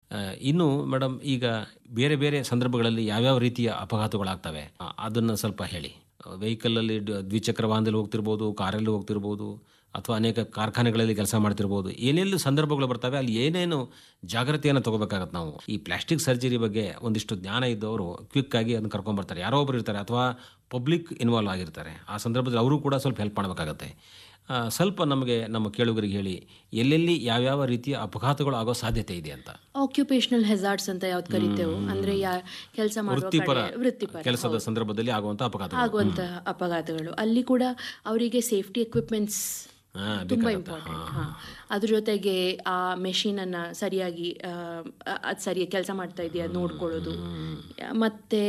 ಆ, ಇನ್ನು ಮೇಡಮ್ ಈಗ ಬೇರೆ ಬೇರೆ ಸಂದರ್ಭಗಳಲ್ಲಿ ಯಾವ್ಯಾವ ರೀತಿಯ ಅಪಘಾತಗಳಾಗ್ತವೆ ಆ, ಅದನ್ನು ಸ್ವಲ್ಪ ಹೇಳಿ ವೆಹಿಕಲಲ್ಲಿ ದ್ವಿಚಕ್ರ ವಾಹನದಲ್ಲಿ ಹೋಗ್ತಿರ್ಬೋದು ಕಾರಲ್ಲಿ ಹೋಗ್ತಿರ್ಬೋದು ಅಥವಾ ಅನೇಕ ಕಾರ್ಖಾನೆಗಳಲ್ಲಿ ಕೆಲಸ ಮಾಡ್ತಿರ್ಬೋದು ಏನೆಲ್ಲ ಸಂದರ್ಭಗಳು ಬರ್ತವೆ ಅಲ್ಲಿ ಏನೇನು ಜಾಗ್ರತೆಯನ್ನು ತಗೋಬೇಕಾಗತ್ತೆ ನಾವು ಈ ಪ್ಲಾಸ್ಟಿಕ್ ಸರ್ಜರಿ ಬಗ್ಗೆ ಒಂದಿಷ್ಟು ಜ್ಞಾನ ಇದ್ದವರು ಕ್ವಿಕ್ ಆಗಿ ಅದನ್ನ ಕರ್ಕೊಂಡ್ಬರ್ತಾರೆ ಯಾರೋ ಒಬ್ರು ಇರ್ತಾರೆ ಅಥವಾ ಪಬ್ಲಿಕ್ ಇನ್ವಾಲ್ವ್ ಆಗಿರ್ತಾರೆ ಆ ಸಂದರ್ಭದಲ್ಲಿ ಅವರು ಕೂಡ ಸ್ವಲ್ಪ ಹೆಲ್ಪ್ ಮಾಡಬೇಕಾಗತ್ತೆ ಆ, ಸ್ವಲ್ಪ ನಮಗೆ ನಮ್ಮ ಕೇಳುಗರಿಗೆ ಹೇಳಿ ಎಲ್ಲೆಲ್ಲಿ ಯಾವ್ಯಾವ ರೀತಿಯ ಅಪಘಾತಗಳು ಆಗೋ ಸಾಧ್ಯತೆ ಇದೆ ಅಂತ ಆಕ್ಯುಪೇಷನಲ್ ಹೆಜಾರ್ಡ್ಸ್ ಅಂತ ಯಾವ್ದು ಕರಿತೇವೆ ಅಂದ್ರೆ ಯಾ ಕೆಲಸ ಮಾಡುವ ವೃತ್ತಿಪರ ಕಡೆ ವೃತ್ತಿಪರ ಕೆಲಸದ ಸಂದರ್ಭದಲ್ಲಿ ಆಗುವಂತ ಅಪಘಾತ ಆಗುವಂತಹ ಅಪಘಾತಗಳು ಅಲ್ಲಿ ಕೂಡ ಅವರಿಗೆ ಸೇಫ್ಟಿ ಎಕ್ವಿಪ್ಮೆಂಟ್ಸ್ ತುಂಬಾ ಇಂಪಾರ್ಟೆಂಟ್ ಹಾ ಅದ್ರ ಜೊತೆಗೆ ಆ ಮೆಷಿನ್ ಅನ್ನ ಸರಿಯಾಗಿ ಅದು ಸರಿ ಕೆಲಸ ಮಾಡ್ತಾ ಇದೆಯಾ ನೋಡ್ಕೊಳ್ಳೋದು ಮತ್ತೆ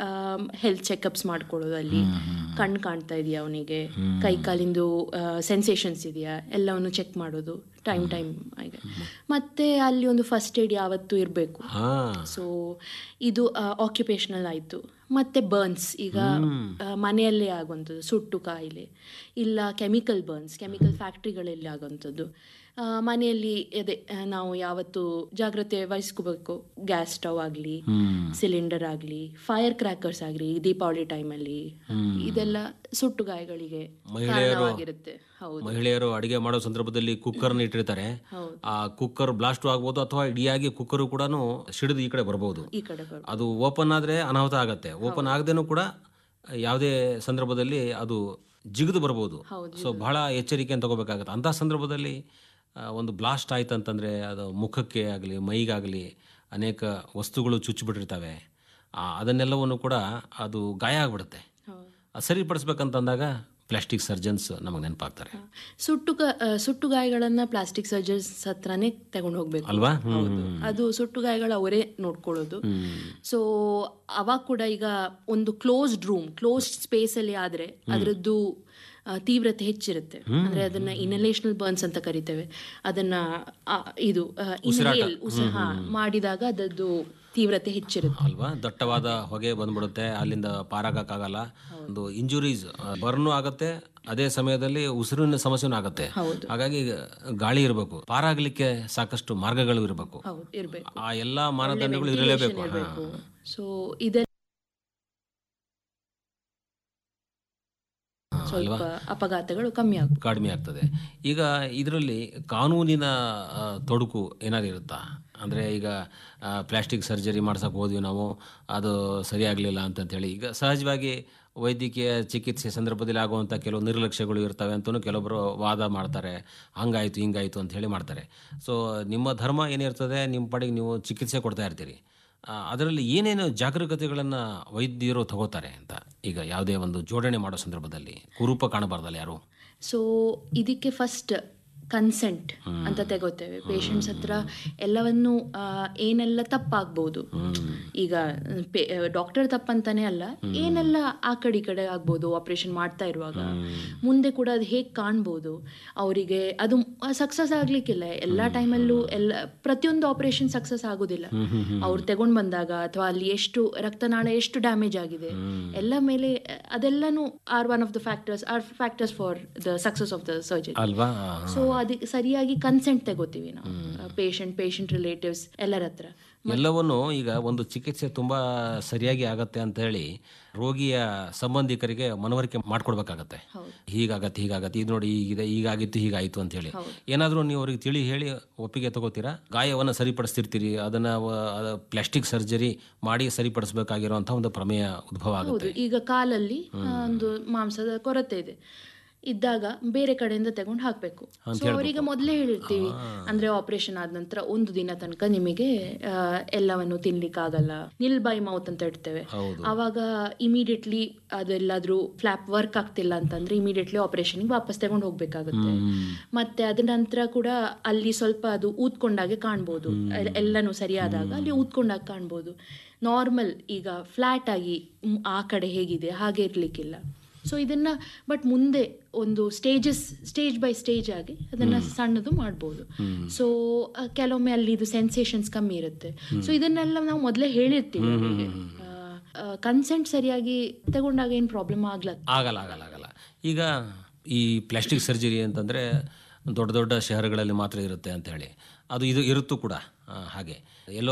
ಹೆಲ್ತ್ ಚೆಕಪ್ಸ್ ಮಾಡ್ಕೊಳ್ಳೋದು ಅಲ್ಲಿ ಕಣ್ಣು ಕಾಣ್ತಾ ಇದೆಯಾ ಅವನಿಗೆ ಕೈ ಕಾಲಿಂದು ಸೆನ್ಸೇಷನ್ಸ್ ಇದೆಯಾ ಎಲ್ಲವನ್ನು ಚೆಕ್ ಮಾಡೋದು ಟೈಮ್ ಟೈಮ್ ಆಗಿ ಮತ್ತೆ ಅಲ್ಲಿ ಒಂದು ಫಸ್ಟ್ ಏಡ್ ಯಾವತ್ತೂ ಇರಬೇಕು ಹಾ ಸೊ ಇದು ಆಕ್ಯುಪೇಷನಲ್ ಆಯಿತು ಮತ್ತೆ ಬರ್ನ್ಸ್ ಈಗ ಆ, ಮನೆಯಲ್ಲೇ ಆಗುವಂಥದ್ದು ಸುಟ್ಟು ಕಾಯಿಲೆ ಇಲ್ಲ ಕೆಮಿಕಲ್ ಬರ್ನ್ಸ್ ಕೆಮಿಕಲ್ ಫ್ಯಾಕ್ಟ್ರಿಗಳಲ್ಲಿ ಆಗುವಂಥದ್ದು ಆ, ಮನೆಯಲ್ಲಿ ಅದೇ ಆ, ನಾವು ಯಾವತ್ತು ಜಾಗ್ರತೆ ವಹಿಸ್ಕೋಬೇಕು ಗ್ಯಾಸ್ ಸ್ಟವ್ ಆಗಲಿ ಸಿಲಿಂಡರ್ ಆಗಲಿ ಫೈರ್ ಕ್ರ್ಯಾಕರ್ಸ್ ಆಗಲಿ ದೀಪಾವಳಿ ಟೈಮಲ್ಲಿ ಇದೆಲ್ಲ ಸುಟ್ಟು ಗಾಯಗಳಿಗೆ ಕಾರಣವಾಗಿರುತ್ತೆ ಹೌದು ಮಹಿಳೆಯರು ಅಡಿಗೆ ಮಾಡೋ ಸಂದರ್ಭದಲ್ಲಿ ಕುಕ್ಕರ್ನ ಇಟ್ಟಿರ್ತಾರೆ ಹೌದು. ಆ ಕುಕ್ಕರ್ ಬ್ಲಾಸ್ಟ್ ಆಗ್ಬೋದು ಅಥವಾ ಇಡಿಯಾಗಿ ಕುಕ್ಕರ್ ಕೂಡ ಸಿಡಿದು ಈ ಕಡೆ ಬರ್ಬೋದು ಈ ಕಡೆ ಬರು ಅದು ಓಪನ್ ಆದ್ರೆ ಅನಾಹುತ ಆಗತ್ತೆ ಓಪನ್ ಆಗದೇನೂ ಕೂಡ ಯಾವುದೇ ಸಂದರ್ಭದಲ್ಲಿ ಅದು ಜಿಗಿದು ಬರ್ಬೋದು ಸೊ ಬಹಳ ಎಚ್ಚರಿಕೆಯನ್ನು ತಗೋಬೇಕಾಗತ್ತೆ ಅಂಥ ಸಂದರ್ಭದಲ್ಲಿ ಆ, ಒಂದು ಬ್ಲಾಸ್ಟ್ ಆಯ್ತು ಅಂತಂದರೆ ಅದು ಮುಖಕ್ಕೆ ಆಗಲಿ ಮೈಗಾಗಲಿ ಅನೇಕ ವಸ್ತುಗಳು ಚುಚ್ಚಿಬಿಟ್ಟಿರ್ತವೆ ಆ, ಅದನ್ನೆಲ್ಲವನ್ನು ಕೂಡ ಅದು ಗಾಯ ಆಗ್ಬಿಡುತ್ತೆ ಹೌದು ಅದು ಸರಿಪಡಿಸ್ಬೇಕಂತಂದಾಗ ಪ್ಲಾಸ್ಟಿಕ್ ಸರ್ಜನ್ಸ್ ನಮಗೆ ನೆನಪಾಗ್ತಾರೆ ಸುಟ್ಟು ಗ- ಆ, ಸುಟ್ಟು ಗಾಯಗಳನ್ನ ಪ್ಲಾಸ್ಟಿಕ್ ಸರ್ಜನ್ಸ್ ಹತ್ರನೇ ತಗೊಂಡು ಹೋಗ್ಬೇಕು ಅಲ್ವಾ ಹೌದು ಅದು ಸುಟ್ಟು ಗಾಯಗಳು ಅವರೇ ನೋಡ್ಕೊಳ್ಳೋದು ಸೊ ಅವಾಗ ಕೂಡ ಈಗ ಒಂದು ಕ್ಲೋಸ್ಡ್ ರೂಮ್ ಕ್ಲೋಸ್ಡ್ ಸ್ಪೇಸ್ ಅಲ್ಲಿ ಆದ್ರೆ ಅದರದ್ದು ಆ, ತೀವ್ರತೆ ಹೆಚ್ಚಿರುತ್ತೆ ಅಂದ್ರೆ ಅದನ್ನ ಇನಲೇಷನಲ್ ಬರ್ನ್ಸ್ ಅಂತ ಕರಿತೇವೆ ಅದನ್ನ ಆ, ಇದು ಇನ್ಹೇಲ್ ಉಸಿರು ಹಾ, ಮಾಡಿದಾಗ ಅದದ್ದು ತೀವ್ರತೆ ಹೆಚ್ಚಿರುತ್ತೆ ಅಲ್ವಾ ದಟ್ಟವಾದ ಹೊಗೆ ಬಂದ್ಬಿಡುತ್ತೆ ಅಲ್ಲಿಂದ ಪಾರಾಗಕ್ಕಾಗಲ್ಲ ಒಂದು ಇಂಜುರೀಸ್ ಬರ್ನು ಆಗತ್ತೆ ಅದೇ ಸಮಯದಲ್ಲಿ ಉಸಿರಿನ ಸಮಸ್ಯೆನೂ ಆಗತ್ತೆ ಹೌದು. ಹಾಗಾಗಿ ಗಾಳಿ ಇರಬೇಕು ಪಾರಾಗ್ಲಿಕ್ಕೆ ಸಾಕಷ್ಟು ಮಾರ್ಗಗಳು ಇರಬೇಕು ಹೌದು ಇರ್ಬೇಕು ಆ ಎಲ್ಲಾ ಮಾನದಂಡಗಳು ಇರಲೇಬೇಕು ಇರಬೇಕು ಸೊ ಇದೆಲ್ಲ ಸ್ವಲ್ಪ ಅಪಘಾತಗಳು ಕಮ್ಮಿ ಆಗುತ್ತೆ ಕಡಿಮೆ ಆಗ್ತದೆ ಈಗ ಇದರಲ್ಲಿ ಕಾನೂನಿನ ಆ, ತೊಡಕು ಏನಾದ್ರು ಇರುತ್ತಾ ಅಂದರೆ ಈಗ ಪ್ಲಾಸ್ಟಿಕ್ ಸರ್ಜರಿ ಮಾಡ್ಸಕ್ಕೆ ಹೋದ್ವಿ ನಾವು ಅದು ಸರಿಯಾಗಲಿಲ್ಲ ಅಂತಂತೇಳಿ ಈಗ ಸಹಜವಾಗಿ ವೈದ್ಯಕೀಯ ಚಿಕಿತ್ಸೆ ಸಂದರ್ಭದಲ್ಲಿ ಆಗುವಂಥ ಕೆಲವು ನಿರ್ಲಕ್ಷ್ಯಗಳು ಇರ್ತವೆ ಅಂತಲೂ ಕೆಲವೊಬ್ಬರು ವಾದ ಮಾಡ್ತಾರೆ ಹಂಗಾಯ್ತು ಹಿಂಗಾಯ್ತು ಅಂತ ಹೇಳಿ ಮಾಡ್ತಾರೆ ಸೊ ನಿಮ್ಮ ಧರ್ಮ ಏನಿರ್ತದೆ ನಿಮ್ಮ ಪಾಡಿಗೆ ನೀವು ಚಿಕಿತ್ಸೆ ಕೊಡ್ತಾ ಇರ್ತೀರಿ ಆ, ಅದರಲ್ಲಿ ಏನೇನು ಜಾಗರೂಕತೆಗಳನ್ನು ವೈದ್ಯರು ತಗೋತಾರೆ ಅಂತ ಈಗ ಯಾವುದೇ ಒಂದು ಜೋಡಣೆ ಮಾಡೋ ಸಂದರ್ಭದಲ್ಲಿ ಕುರೂಪ ಕಾಣಬಾರ್ದಲ್ಲ ಯಾರು ಸೊ ಇದಕ್ಕೆ ಫಸ್ಟ್ ಕನ್ಸೆಂಟ್ ಅಂತ ತಗೋತೇವೆ ಪೇಷಂಟ್ಸ್ ಹತ್ರ ಎಲ್ಲವನ್ನು ಆ, ಏನೆಲ್ಲ ತಪ್ಪಾಗ್ಬೋದು ಈಗ ಡಾಕ್ಟರ್ ತಪ್ಪಂತಾನೆ ಅಲ್ಲ ಏನೆಲ್ಲ ಆ ಕಡೆ ಈ ಕಡೆ ಆಗ್ಬೋದು ಆಪರೇಷನ್ ಮಾಡ್ತಾ ಇರುವಾಗ ಮುಂದೆ ಕೂಡ ಅದು ಹೇಗೆ ಕಾಣ್ಬೋದು ಅವರಿಗೆ ಅದು ಸಕ್ಸಸ್ ಆಗ್ಲಿಕ್ಕಿಲ್ಲ ಎಲ್ಲ ಟೈಮಲ್ಲೂ ಎಲ್ಲ ಪ್ರತಿಯೊಂದು ಆಪರೇಷನ್ ಸಕ್ಸಸ್ ಆಗೋದಿಲ್ಲ ಅವ್ರು ತಗೊಂಡ್ ಬಂದಾಗ ಅಥವಾ ಅಲ್ಲಿ ಎಷ್ಟು ರಕ್ತನಾಳ ಎಷ್ಟು ಡ್ಯಾಮೇಜ್ ಆಗಿದೆ ಎಲ್ಲ ಮೇಲೆ ಅದೆಲ್ಲನೂ are one of the factors are factors for the success of the surgery ಅಲ್ವಾ ಸೊ ಅದಕ್ಕೆ ಸರಿಯಾಗಿ ಕನ್ಸೆಂಟ್ ತಗೋತೀವಿ ನಾವು ಪೇಷಂಟ್ ಪೇಷಂಟ್ ರಿಲೇಟಿವ್ಸ್ ಎಲ್ಲರ ಹತ್ರ ಎಲ್ಲವನ್ನು ಈಗ ಒಂದು ಚಿಕಿತ್ಸೆ ತುಂಬಾ ಸರಿಯಾಗಿ ಆಗತ್ತೆ ಅಂತ ಹೇಳಿ ರೋಗಿಯ ಸಂಬಂಧಿಕರಿಗೆ ಮನವರಿಕೆ ಮಾಡ್ಕೊಡ್ಬೇಕಾಗತ್ತೆ ಹೀಗಾಗತ್ತೆ ಹೀಗಾಗತ್ತೆ ಇದು ನೋಡಿ ಹೀಗಿದೆ ಹೀಗಾಗಿತ್ತು ಹೀಗಾಯ್ತು ಅಂತ ಹೇಳಿ ಏನಾದರೂ ನೀವು ಅವ್ರಿಗೆ ತಿಳಿ ಹೇಳಿ ಒಪ್ಪಿಗೆ ತಗೋತೀರಾ ಗಾಯವನ್ನು ಸರಿಪಡಿಸ್ತಿರ್ತೀರಿ ಅದನ್ನ ಪ್ಲಾಸ್ಟಿಕ್ ಸರ್ಜರಿ ಮಾಡಿ ಸರಿಪಡಿಸ್ಬೇಕಾಗಿರುವಂಥ ಒಂದು ಪ್ರಮೇಯ ಉದ್ಭವ ಆಗುತ್ತೆ ಹೌದು ಈಗ ಕಾಲಲ್ಲಿ ಆ, ಒಂದು ಮಾಂಸದ ಕೊರತೆ ಇದೆ ಇದ್ದಾಗ ಬೇರೆ ಕಡೆಯಿಂದ ತಗೊಂಡು ಹಾಕ್ಬೇಕು ಸೊ ಅವರಿಗೆ ಮೊದಲೇ ಹೇಳಿರ್ತೀವಿ ಅಂದ್ರೆ ಆಪರೇಷನ್ ಆದ ನಂತರ ಒಂದು ದಿನ ತನಕ ನಿಮಗೆ ಆ, ಎಲ್ಲವನ್ನು ತಿನ್ಲಿಕ್ಕಾಗಲ್ಲ ನಿಲ್ ಬೈ ಮೌತ್ ಅಂತ ಇಡ್ತೇವೆ ಅವಾಗ ಇಮಿಡಿಯೇಟ್ಲಿ ಅದೆಲ್ಲಾದ್ರೂ ಫ್ಲಾಪ್ ವರ್ಕ್ ಆಗ್ತಿಲ್ಲ ಅಂತಂದ್ರೆ ಇಮಿಡಿಯೇಟ್ಲಿ ಆಪರೇಷನ್ಗೆ ವಾಪಸ್ ತಗೊಂಡು ಹೋಗ್ಬೇಕಾಗುತ್ತೆ ಮತ್ತೆ ಅದ್ರ ನಂತರ ಕೂಡ ಅಲ್ಲಿ ಸ್ವಲ್ಪ ಅದು ಊದ್ಕೊಂಡಾಗೆ ಕಾಣ್ಬೋದು ಎಲ್- ಎಲ್ಲನೂ ಸರಿಯಾದಾಗ ಅಲ್ಲಿ ಊದ್ಕೊಂಡಾಗ ಕಾಣ್ಬೋದು ನಾರ್ಮಲ್ ಈಗ ಫ್ಲಾಟ್ ಆಗಿ ಮ್, ಆ ಕಡೆ ಹೇಗಿದೆ ಹಾಗೆ ಇರ್ಲಿಕ್ಕಿಲ್ಲ ಸೊ ಇದನ್ನ ಬಟ್ ಮುಂದೆ ಒಂದು ಸ್ಟೇಜಸ್ ಸ್ಟೇಜ್ ಬೈ ಸ್ಟೇಜ್ ಆಗಿ ಅದನ್ನ ಸಣ್ಣದು ಮಾಡ್ಬೋದು ಸೊ ಕೆಲವೊಮ್ಮೆ ಅಲ್ಲಿ ಇದು ಸೆನ್ಸೇಷನ್ಸ್ ಕಮ್ಮಿ ಇರುತ್ತೆ ಸೊ ಇದನ್ನೆಲ್ಲ ನಾವು ಮೊದಲೇ ಹೇಳಿರ್ತೀವಿ ಅವರಿಗೆ ಕನ್ಸೆಂಟ್ ಸರಿಯಾಗಿ ತಗೊಂಡಾಗ ಏನು ಪ್ರಾಬ್ಲಮ್ ಆಗ್ಲತ್ತ ಆಗಲ್ಲ ಆಗಲ್ಲ ಆಗಲ್ಲ ಈಗ ಈ ಪ್ಲಾಸ್ಟಿಕ್ ಸರ್ಜರಿ ಅಂತಂದರೆ ದೊಡ್ಡ ದೊಡ್ಡ ಶಹರಗಳಲ್ಲಿ ಮಾತ್ರ ಇರುತ್ತೆ ಅಂತ ಹೇಳಿ ಅದು ಇದು ಇರುತ್ತೂ ಕೂಡ ಆ, ಹಾಗೆ ಎಲ್ಲೋ